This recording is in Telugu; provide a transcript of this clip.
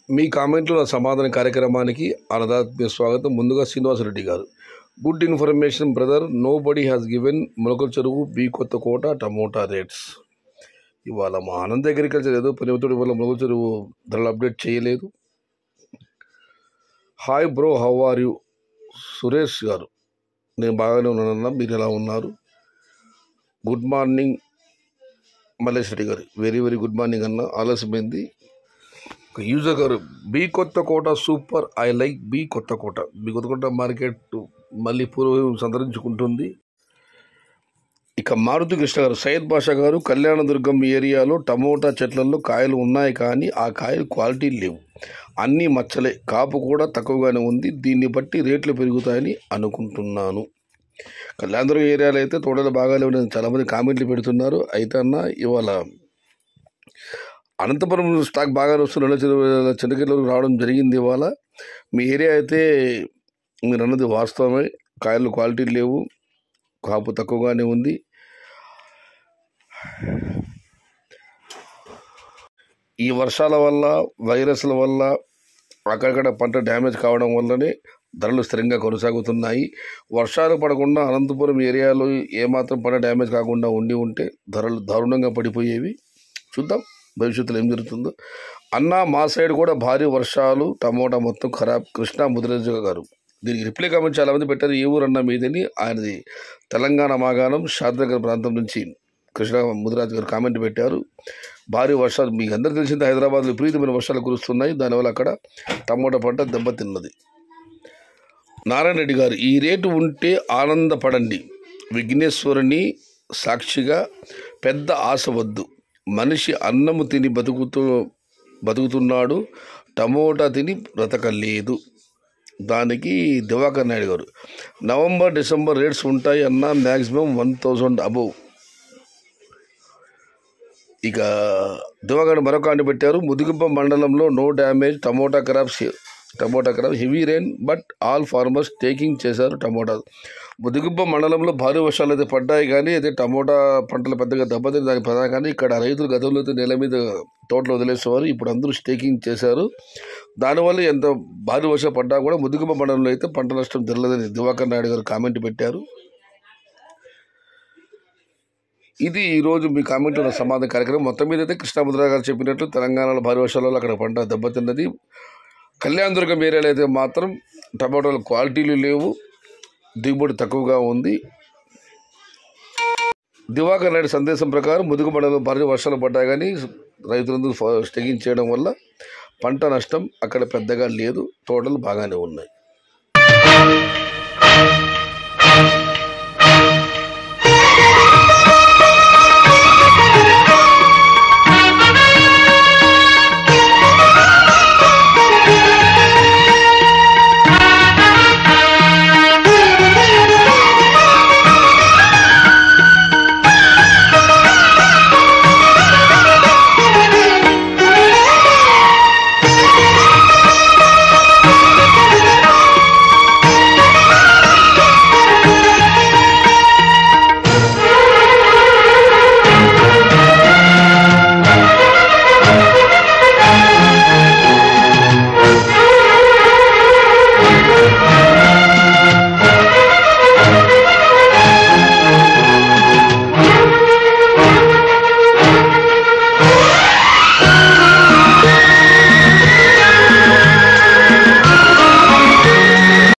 మీ కామెంట్లో సమాధాన కార్యక్రమానికి అన్నదాత్మీయ స్వాగతం ముందుగా శ్రీనివాసరెడ్డి గారు good information brother nobody has given Molakalacheruvu B కొత్త కోట టమోటా రేట్స్ ఇవాళ మా ఆనంద్ అగ్రికల్చర్ ఏదో పనిమితుడి వల్ల మొలకల చెరువు ధరలు అప్డేట్ చేయలేదు hi bro how are you Suresh గారు నేను బాగానే ఉన్నానన్నా మీరు ఎలా ఉన్నారు గుడ్ మార్నింగ్ మల్లేష్ రెడ్డి గారు వెరీ వెరీ గుడ్ మార్నింగ్ అన్న ఆలస్యమైంది ఒక యూజర్ గారు B Kothakota super I like B Kothakota B కొత్త కోట మార్కెట్ మళ్ళీ పూర్వం సంతరించుకుంటుంది ఇక మారుతి కృష్ణ గారు సయ్యద్ బాషా గారు కళ్యాణదుర్గం ఏరియాలో టమోటా చెట్లలో కాయలు ఉన్నాయి కానీ ఆ కాయలు క్వాలిటీ లేవు అన్నీ మచ్చలే కాపు కూడా తక్కువగానే ఉంది దీన్ని బట్టి రేట్లు పెరుగుతాయని అనుకుంటున్నాను కళ్యాణదుర్గం ఏరియాలో అయితే తోటలు బాగా లేవని చాలామంది కామెంట్లు పెడుతున్నారు అయితే అన్న ఇవాళ అనంతపురం స్టాక్ బాగా వస్తున్న చెన్నకెళ్ళకు రావడం జరిగింది ఇవాళ మీ ఏరియా అయితే మీరు అన్నది వాస్తవమే కాయలు క్వాలిటీ లేవు కాపు తక్కువగానే ఉంది ఈ వర్షాల వల్ల వైరస్ల వల్ల అక్కడక్కడ పంట డ్యామేజ్ కావడం వల్లనే ధరలు స్థిరంగా కొనసాగుతున్నాయి వర్షాలు పడకుండా అనంతపురం ఏరియాలో ఏమాత్రం పంట డ్యామేజ్ కాకుండా ఉండి ఉంటే ధరలు దారుణంగా పడిపోయేవి చూద్దాం భవిష్యత్తులో ఏం జరుగుతుందో అన్న మా సైడ్ కూడా భారీ వర్షాలు టమోటా మొత్తం ఖరాబ్ కృష్ణా ముదిరాజు గారు దీనికి రిప్లై కామెంట్ చాలామంది పెట్టారు ఏ ఊరు అన్న మీదని ఆయనది తెలంగాణ మాగాణం షాద్నగర్ ప్రాంతం నుంచి కృష్ణ ముదిరాజు గారు కామెంట్ పెట్టారు భారీ వర్షాలు మీకు అందరికీ తెలిసింది హైదరాబాద్లో విపరీతమైన వర్షాలు కురుస్తున్నాయి దానివల్ల అక్కడ టమోటా పంట దెబ్బతిన్నది నారాయణ రెడ్డి గారు ఈ రేటు ఉంటే ఆనందపడండి విఘ్నేశ్వరుని సాక్షిగా పెద్ద ఆశ వద్దు మనిషి అన్నము తిని బతుకుతూ బతుకుతున్నాడు టమోటా తిని బ్రతకలేదు దానికి దివాకర్ నాయుడు గారు నవంబర్ డిసెంబర్ రేట్స్ ఉంటాయి అన్న మ్యాక్సిమం వన్ థౌజండ్ అబవ్ ఇక దివాకర్ మరొక ఆండి పెట్టారు ముదుగుంప మండలంలో no damage tomato crops tomato crop heavy rain but all farmers taking చేశారు టమోటా ముదుగుంప మండలంలో భారీ వర్షాలు అయితే పడ్డాయి కానీ అయితే టమోటా పంటలు పెద్దగా దెబ్బతిని దానికి ప్రధాన కానీ ఇక్కడ రైతులు గతంలో అయితే నేల మీద తోటలు వదిలేసేవారు ఇప్పుడు అందరూ స్టేకింగ్ చేశారు దానివల్ల ఎంత భారీ వర్షం పడ్డా కూడా ముదుగుంప మండలంలో అయితే పంట నష్టం జరగలేదని దివాకర్ నాయుడు గారు కామెంట్ పెట్టారు ఇది ఈరోజు మీ కామెంట్ ఉన్న సమాధాన కార్యక్రమం మొత్తం మీద అయితే కృష్ణముద్ర గారు చెప్పినట్లు తెలంగాణలో భారీ వర్షాలలో అక్కడ పంట దెబ్బతిన్నది కళ్యాణదుర్గం ఏరియాలో అయితే మాత్రం టమాటోల క్వాలిటీలు లేవు దిగుబడి తక్కువగా ఉంది దివాకర్ నాయుడు సందేశం ప్రకారం ముదుగు మండలంలో భారీ వర్షాలు పడ్డాయి కానీ రైతులందరూ స్టెగింగ్ చేయడం వల్ల పంట నష్టం అక్కడ పెద్దగా లేదు తోటలు బాగానే ఉన్నాయి